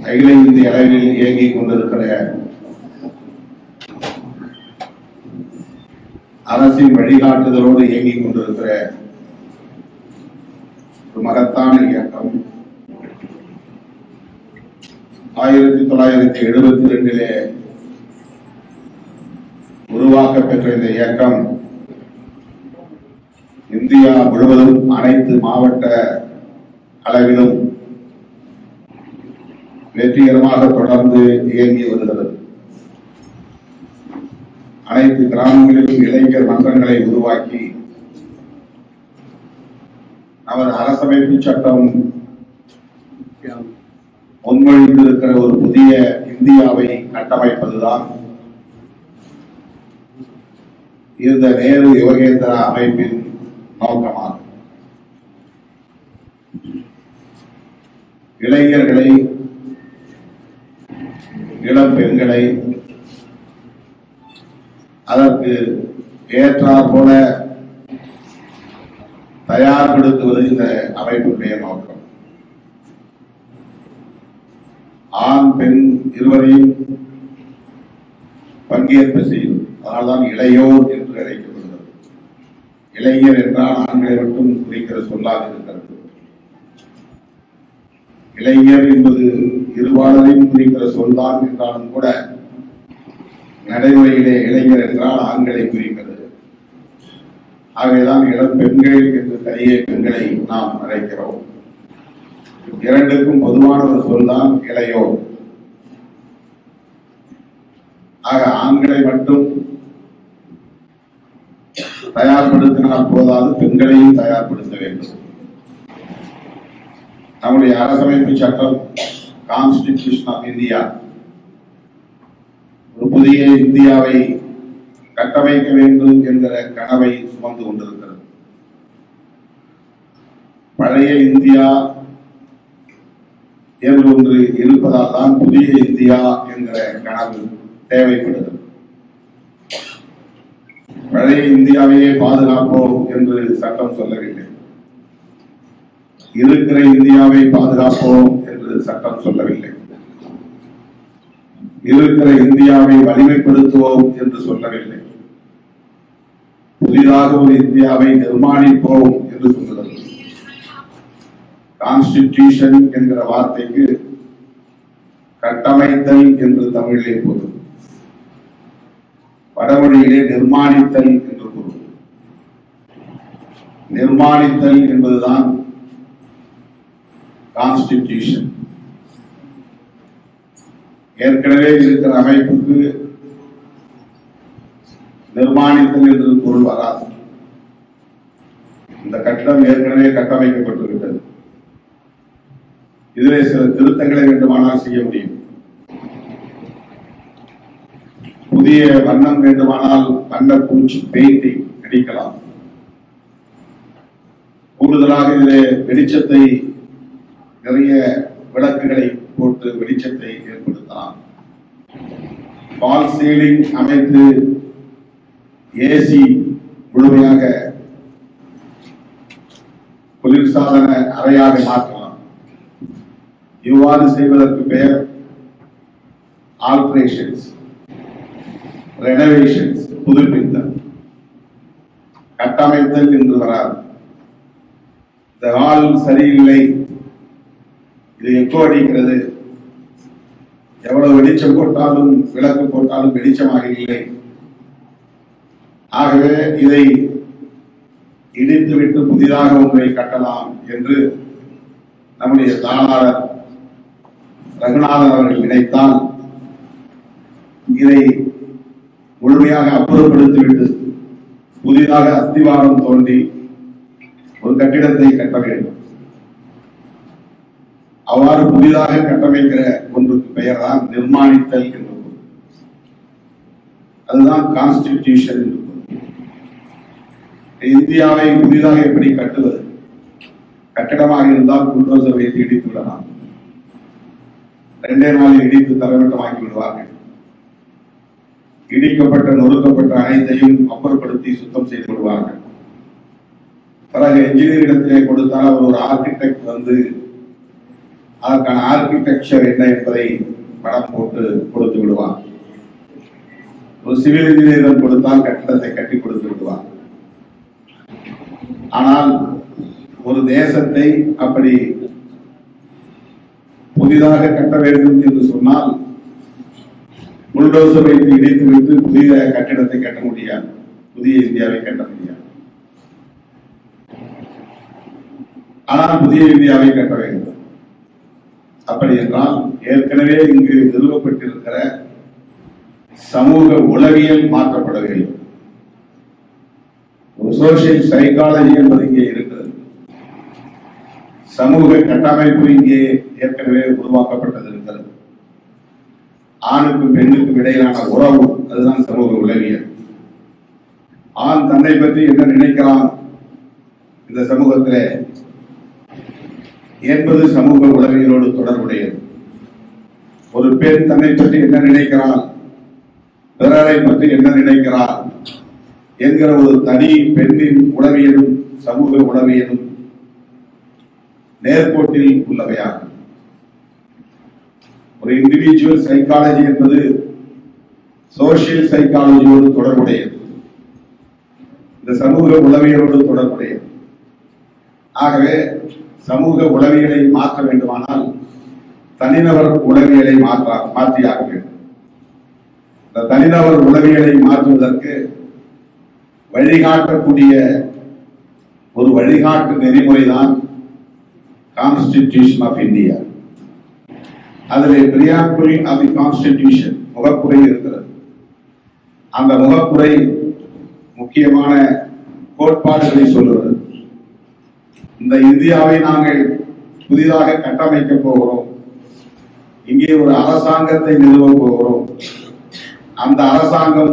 அகில இந்திய அளவில் இயங்கிக் கொண்டிருக்கிற அரசின் வழிகாட்டுதலோடு இயங்கிக் கொண்டிருக்கிற ஒரு மகத்தான இயக்கம் ஆயிரத்தி தொள்ளாயிரத்தி எழுபத்தி ரெண்டிலே உருவாக்க பெற்ற இந்த இயக்கம் இந்தியா முழுவதும் அனைத்து மாவட்ட அளவிலும் வெற்றிகரமாக தொடர்ந்து இயங்கி வருகிறது அனைத்து கிராமங்களிலும் இளைஞர் மன்றங்களை உருவாக்கி நமது அரசமைப்பு சட்டம் முன்மொழிந்திருக்கிற ஒரு புதிய இந்தியாவை கட்டமைப்பதுதான் இந்த நேரு யோகேந்திரா அமைப்பின் நோக்கமாகும் இளைஞர்களை இளம் பெண்களை அதற்கு ஏற்றார் போல தயார்படுத்துவது இந்த அமைப்பினுடைய நோக்கம் ஆண் பெண் இருவரையும் பங்கேற்ப செய்யும் அதனால்தான் இளையோர் என்று அழைக்கப்படுகிறது இளைஞர் என்றால் ஆண்களை மட்டும் குறிக்கிற சொல்லாக இருக்கிறது இளைஞர் என்பது இருபாலரையும் குறிக்கிற சொல்தான் என்றாலும் கூட நடைமுறையிலே இளைஞர் என்றால் ஆண்களை குறிக்கிறது ஆகவேதான் இளம் பெண்கள் என்று தனியே பெண்களை நாம் அழைக்கிறோம் இரண்டுக்கும் பொதுவான ஒரு சொல்தான் இளையோர் ஆக ஆண்களை மட்டும் தயார்படுத்தினால் போதாது பெண்களையும் தயார்படுத்த வேண்டும் நம்முடைய அரசமைப்பு சட்டம் கான்ஸ்டிடியூஷன் ஆஃப் இந்தியா ஒரு புதிய இந்தியாவை கட்டமைக்க வேண்டும் என்கிற கனவை சுமந்து கொண்டிருக்கிறது பழைய இந்தியா என்று ஒன்று இருப்பதால் தான் புதிய இந்தியா என்கிற கனவு தேவைப்படுகிறது பழைய இந்தியாவையே பாதுகாப்போம் என்று சட்டம் சொல்லவில்லை இருக்கிற இந்தியாவை பாதுகாப்போம் என்று சட்டம் சொல்லவில்லை இருக்கிற இந்தியாவை வலிமைப்படுத்துவோம் என்று சொல்லவில்லை புதிதாக ஒரு இந்தியாவை நிர்மாணிப்போம் என்று சொல்லுகிறது கான்ஸ்டிடியூஷன் என்கிற வார்த்தைக்கு கட்டமைத்தல் என்று தமிழிலே பொருள் வடமொழியிலே நிர்மாணித்தல் என்று பொருள் நிர்மாணித்தல் என்பதுதான் கான்ஸ்டிடியூஷன் ஏற்கனவே இருக்கிற அமைப்புக்கு நிர்மாணித்தல் என்று பொருள் வராது இந்த கட்டடம் ஏற்கனவே கட்டமைக்கப்பட்டுவிட்டது இதிலே சில திருத்தங்களை வேண்டுமானால் செய்ய முடியும் புதிய வண்ணம் வேண்டுமானால் வண்ண பூச்சி பெயிண்டிங் அடிக்கலாம் கூடுதலாக இதிலே வெளிச்சத்தை நிறைய விளக்குகளை போட்டு வெளிச்சத்தை ஏற்படுத்தலாம் ஃபால் சீலிங் அமைத்து ஏசி முழுமையாக குளிர்சாதன அறையாக மாற்றலாம் இவ்வாறு செய்வதற்கு பெயர் ஆல்ட்ரேஷன்ஸ் ரெனோவேஷன்ஸ் புதுப்பித்தல் கட்டமைத்தல் என்று வராது இந்த ஹால் சரியில்லை இது எக்கோ அடிக்கிறது எவ்வளவு வெளிச்சம் போட்டாலும் விளக்கு போட்டாலும் வெளிச்சமாக இல்லை ஆகவே இதை இடித்துவிட்டு புதிதாக ஒன்றை கட்டலாம் என்று நம்முடைய தானாளர் ரகுநாதன் அவர்கள் நினைத்தால் இதை முழுமையாக அப்புறப்படுத்திவிட்டு புதிதாக அஸ்திவாரம் தோண்டி ஒரு கட்டிடத்தை கட்ட வேண்டும் அவ்வாறு புதிதாக கட்டமைக்கிற ஒன்றுக்கு பெயர் தான் நிர்மாணித்தல் என்று பொருள். அதுதான் கான்ஸ்டிடியூஷன் என்று பொருள். இந்தியாவை புதிதாக எப்படி கட்டுவது கட்டிடமாக இருந்தால் புல்டோசர் வைத்து இடித்து விடலாம் ரெண்டே நாளில் இடித்து தரவட்டமாக்கி விடுவார்கள் இடிக்கப்பட்ட நொறுக்கப்பட்ட அனைத்தையும் அப்புறப்படுத்தி சுத்தம் செய்து விடுவார்கள் பிறகு என்ஜினியரிடத்திலே கொடுத்தால் அவர் ஒரு ஆர்கிடெக்ட் வந்து அதற்கான ஆர்கிடெக்சர் என்ன என்பதை படம் போட்டு கொடுத்து விடுவான் ஒரு சிவில் இன்ஜினியரிடம் கொடுத்தால் கட்டடத்தை கட்டி கொடுத்து விடுவான் ஆனால் ஒரு தேசத்தை அப்படி புதிதாக கட்ட வேண்டும் என்று சொன்னால் புல்டோசர் வைத்து இடித்து விட்டு புதிய கட்டிடத்தை கட்ட முடியாது புதிய இந்தியாவை கட்ட முடியாது ஆனால் புதிய இந்தியாவை கட்ட வேண்டும் அப்படி என்றால் ஏற்கனவே இங்கு நிறுவப்பட்டிருக்கிற சமூக உளவியல் மாற்றப்பட வேண்டும் ஒரு சோசியல் சைக்காலஜி என்பது இங்கே இருக்கிறது சமூக கட்டமைப்பு இங்கே ஏற்கனவே உருவாக்கப்பட்டது இருக்கிறது ஆணுக்கும் பெண்ணுக்கும் இடையிலான உறவு அதுதான் சமூக உளவியல் ஆண் தன்னை பற்றி என்ன நினைக்கிறான் இந்த சமூகத்திலே என்பது சமூக உளவியலோடு தொடர்புடையது ஒரு பெண் தன்னை பற்றி என்ன நினைக்கிறாள் பிறரை பற்றி என்ன நினைக்கிறாள் என்கிற ஒரு தனி பெண்ணின் உளவியலும் சமூக உளவியலும் நேர்கோட்டில் உள்ளவையாகும் ஒரு இண்டிவிஜுவல் சைக்காலஜி என்பது சோசியல் சைக்காலஜியோடு தொடர்புடையது இந்த சமூக உளவியலோடு தொடர்புடையது ஆகவே சமூக உளவியலை மாற்ற வேண்டுமானால் தனிநபர் உளவியலை மாற்ற மாற்றியாக வேண்டும் இந்த தனிநபர் உளவியலை மாற்றுவதற்கு வழிகாட்டக்கூடிய ஒரு வழிகாட்டு நெறிமுறைதான் கான்ஸ்டிடியூஷன் ஆஃப் இந்தியா அதில் பிரியாக்குறி ஆஃப் தி கான்ஸ்டிடியூஷன் முகப்புரை இருக்கிறது அந்த முகப்புரை முக்கியமான கோட்பாடுகளை சொல்லுவது இந்த இந்தியாவை நாங்கள் புதிதாக கட்டமைக்க போகிறோம் இங்கே ஒரு அரசாங்கத்தை நிறுவ போகிறோம் அந்த அரசாங்கம்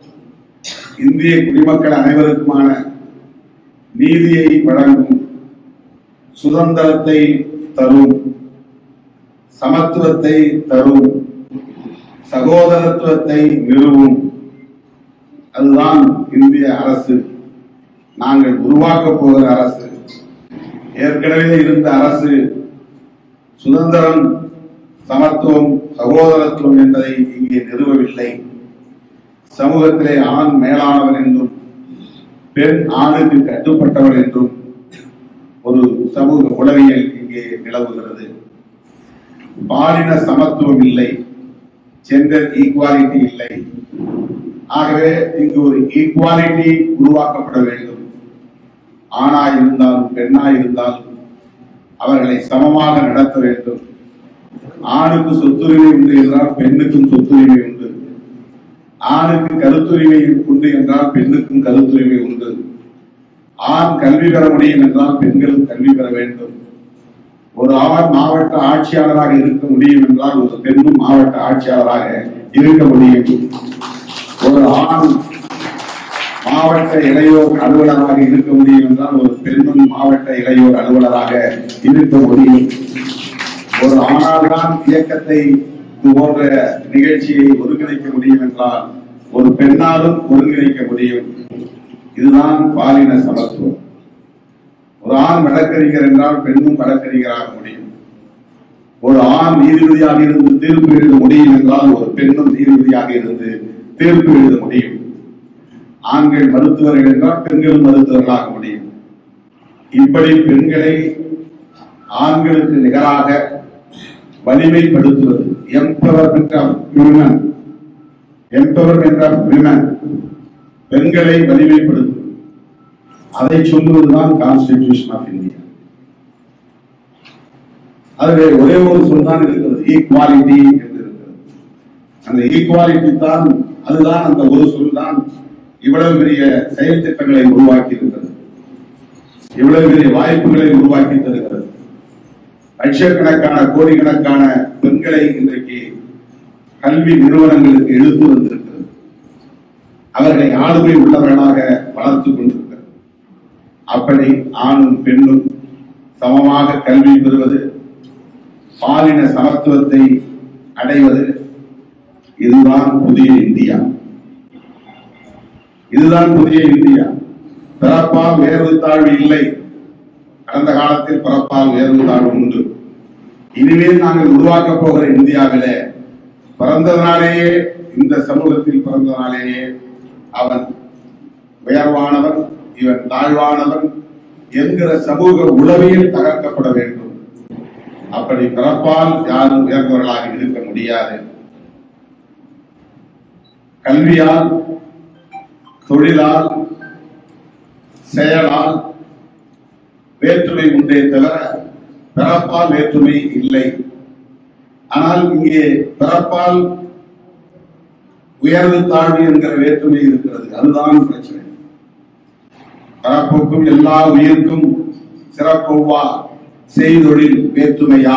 இந்திய குடிமக்கள் அனைவருக்குமான நீதியை வழங்கும் சுதந்திரத்தை தரும் சமத்துவத்தை தரும் சகோதரத்துவத்தை நிறுவும் அதுதான் இந்திய அரசு நாங்கள் உருவாக்கப் போகிற அரசு ஏற்கனவே இருந்த அரசு சுதந்திரம் சமத்துவம் சகோதரத்துவம் என்பதை இங்கே நிறுவவில்லை சமூகத்திலே ஆண் மேலானவர் என்றும் பெண் ஆணுக்கு கட்டுப்பட்டவர் என்றும் ஒரு சமூக உளவியல் இங்கே நிலவுகிறது பாலின சமத்துவம் இல்லை ஜெண்டர் ஈக்குவாலிட்டி இல்லை ஆகவே இங்கு ஒரு ஈக்குவாலிட்டி உருவாக்கப்பட வேண்டும் ஆணாய் இருந்தாலும் பெண்ணாய் இருந்தாலும் அவர்களை சமமாக நடத்த வேண்டும் ஆணுக்கு சொத்துரிமை உண்டு என்றால் பெண்ணுக்கும் சொத்துரிமை உண்டு ஆணுக்கு கருத்துரிமை உண்டு என்றால் பெண்ணுக்கும் கருத்துரிமை உண்டு ஆண் கல்வி பெற முடியும் என்றால் பெண்களும் கல்வி பெற வேண்டும் ஒரு ஆண் மாவட்ட ஆட்சியாளராக இருக்க முடியும் என்றால் ஒரு பெண்ணும் மாவட்ட ஆட்சியாளராக இருக்க முடியும் ஒரு ஆண் மாவட்ட இளையோர் அலுவலராக இருக்க முடியும் என்றால் ஒரு பெண்ணும் மாவட்ட இளையோர் அலுவலராக இருக்க முடியும் ஒரு ஆணால்தான் இயக்கத்தை இது போன்ற நிகழ்ச்சியை ஒருங்கிணைக்க முடியும் என்றால் ஒரு பெண்ணாலும் ஒருங்கிணைக்க முடியும் இதுதான் பாலின சமத்துவம் ஒரு ஆண் வழக்கறிஞர் என்றால் பெண்ணும் வழக்கறிஞராக முடியும் ஒரு ஆண் நீதிபதியாக இருந்து தீர்ப்பு எழுத முடியும் என்றால் ஒரு பெண்ணும் நீதிபதியாக இருந்து தீர்ப்பு எழுத முடியும் ஆண்கள் மருத்துவர்கள் என்றால் பெண்களும் மருத்துவர்களாக முடியும் இப்படி பெண்களை ஆண்களுக்கு நிகராக வலிமைப்படுத்துவது empowerment of women empowerment of women பெண்களை வலிமைப்படுத்துவது அதை சொல்லுவதுதான் கான்ஸ்டிடியூஷன் ஆஃப் இந்தியா அதிலே ஒரே ஒரு சொல் தான் இருக்கிறது ஈக்குவாலிட்டி என்று இருக்கிறது அந்த ஈக்குவாலிட்டி தான் அதுதான் அந்த ஒரு சொல் தான் இவ்வளவு பெரிய செயல் திட்டங்களை உருவாக்கி இருக்கிறது இவ்வளவு பெரிய வாய்ப்புகளை உருவாக்கி தருகிறது லட்சக்கணக்கான கோடிக்கணக்கான பெண்களை இன்றைக்கு கல்வி நிறுவனங்களுக்கு எடுத்து வந்திருக்கிறது அவர்களை ஆளுமை உள்ளவர்களாக வளர்த்துக் கொண்டிருக்கிறது அப்படி ஆணும் பெண்ணும் சமமாக கல்வி பெறுவது பாலின சமத்துவத்தை அடைவது இதுதான் புதிய இந்தியா இதுதான் புதிய இந்தியா பிறப்பால் வேர்வு தாழ்வு இல்லை கடந்த காலத்தில் பிறப்பால் வேர்வு தாழ்வு உண்டு இனிமேல் நாங்கள் உருவாக்கப் போகிற இந்தியாவிலே பிறந்ததனாலேயே இந்த சமூகத்தில் பிறந்ததனாலேயே அவன் உயர்வானவன் இவன் தாழ்வானவன் என்கிற சமூக உளவியல் தகர்க்கப்பட வேண்டும் அப்படி பிறப்பால் யாரும் உயர்ந்தவர்களாக இருக்க முடியாது கல்வியால் தொழிலால் செயலால் வேற்றுமை உண்டே தவிர பிறப்பால் வேற்றுமை இல்லை ஆனால் இங்கே பிறப்பால் உயர்வு தாழ்வு என்கிற வேற்றுமை இருக்கிறது அதுதான் பிரச்சனை பிறப்புக்கும் எல்லா உயிருக்கும் சிறப்பொவ்வா செய்தொழில் வேற்றுமையா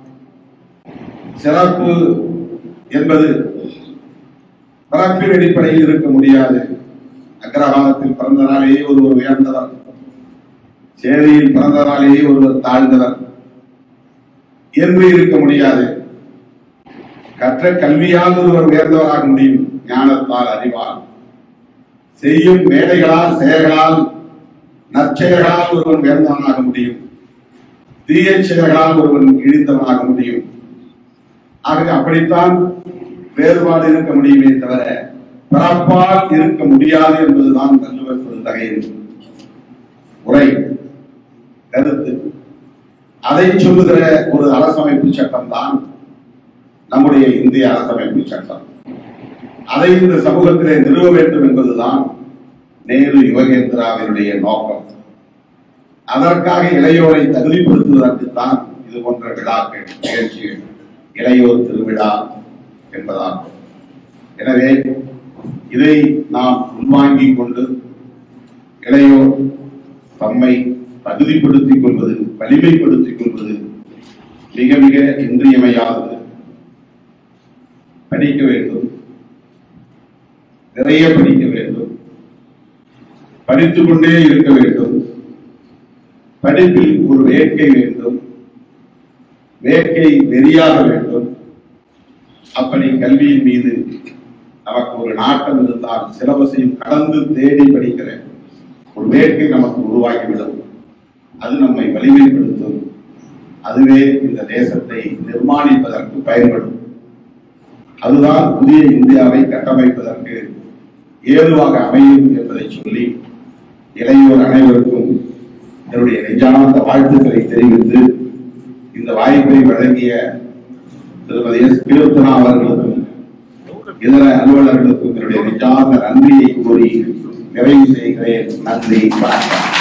சிறப்பு என்பது பிறப்பின் அடிப்படையில் இருக்க முடியாது அக்ரஹாரத்தில் பிறந்தனாலேயே ஒருவர் உயர்ந்தவர் சேரியில் பிறந்தனாலேயே ஒருவர் தாழ்ந்தவர் என்று இருக்க முடியாது கற்ற கல்வியால் ஒருவர் உயர்ந்தவராக முடியும் ஞானத்தால் அறிவால் செய்யும் வேலைகளால் செயல்களால் நற்செயல்களால் ஒருவன் உயர்ந்தவனாக முடியும் தீய செயல்களால் ஒருவன் இழிந்தவனாக முடியும் ஆகவே அப்படித்தான் வேறுபாடு இருக்க முடியுமே தவிர பிறப்பால் இருக்க முடியாது என்பதுதான் வள்ளுவர் பெருந்தகையின் உரை கருத்து அதை சொல்லுகிற ஒரு அரசமைப்பு சட்டம் தான் நம்முடைய இந்திய அரசமைப்பு சட்டம் அதை இந்த சமூகத்திலே நிறுவ வேண்டும் என்பதுதான் நேரு யுவகேந்திராவினுடைய நோக்கம் அதற்காக இளையோரை தகுதிப்படுத்துவதற்குத்தான் இது போன்ற விழாக்கள் நிகழ்ச்சிகள் இளையோர் திருவிழா என்பதாகும் எனவே இதை நாம் உள்வாங்கிக் கொண்டு இளையோர் தம்மை தகுதிப்படுத்திக் கொள்வது வலிமைப்படுத்திக் கொள்வது மிக மிக இன்றியமையாதது படிக்க வேண்டும் நிறைய படிக்க வேண்டும் படித்துக் கொண்டே இருக்க வேண்டும் படிப்பில் ஒரு வேட்கை வேண்டும் வேட்கை வெறியாக வேண்டும் அப்படி கல்வியின் மீது நமக்கு ஒரு நாட்டம் இருந்தால் சிலபஸையும் கடந்து தேடி படிக்கிற ஒரு வேட்கை நமக்கு உருவாகிவிடும் அது நம்மை வலிமைப்படுத்தும் அதுவே இந்த தேசத்தை நிர்மாணிப்பதற்கு பயன்படும் அதுதான் புதிய இந்தியாவை கட்டமைப்பதற்கு ஏதுவாக அமையும் என்பதை சொல்லி இளையோர் அனைவருக்கும் என்னுடைய நெஞ்சார்ந்த வாழ்த்துக்களை தெரிவித்து இந்த வாய்ப்பை வழங்கிய திருமதி எஸ் கீர்த்தனா அவர்களுக்கும் இதர அலுவலர்களுக்கும் என்னுடைய நெஞ்சார்ந்த நன்றியை கூறி நிறைவு செய்கிறேன் நன்றி வணக்கம்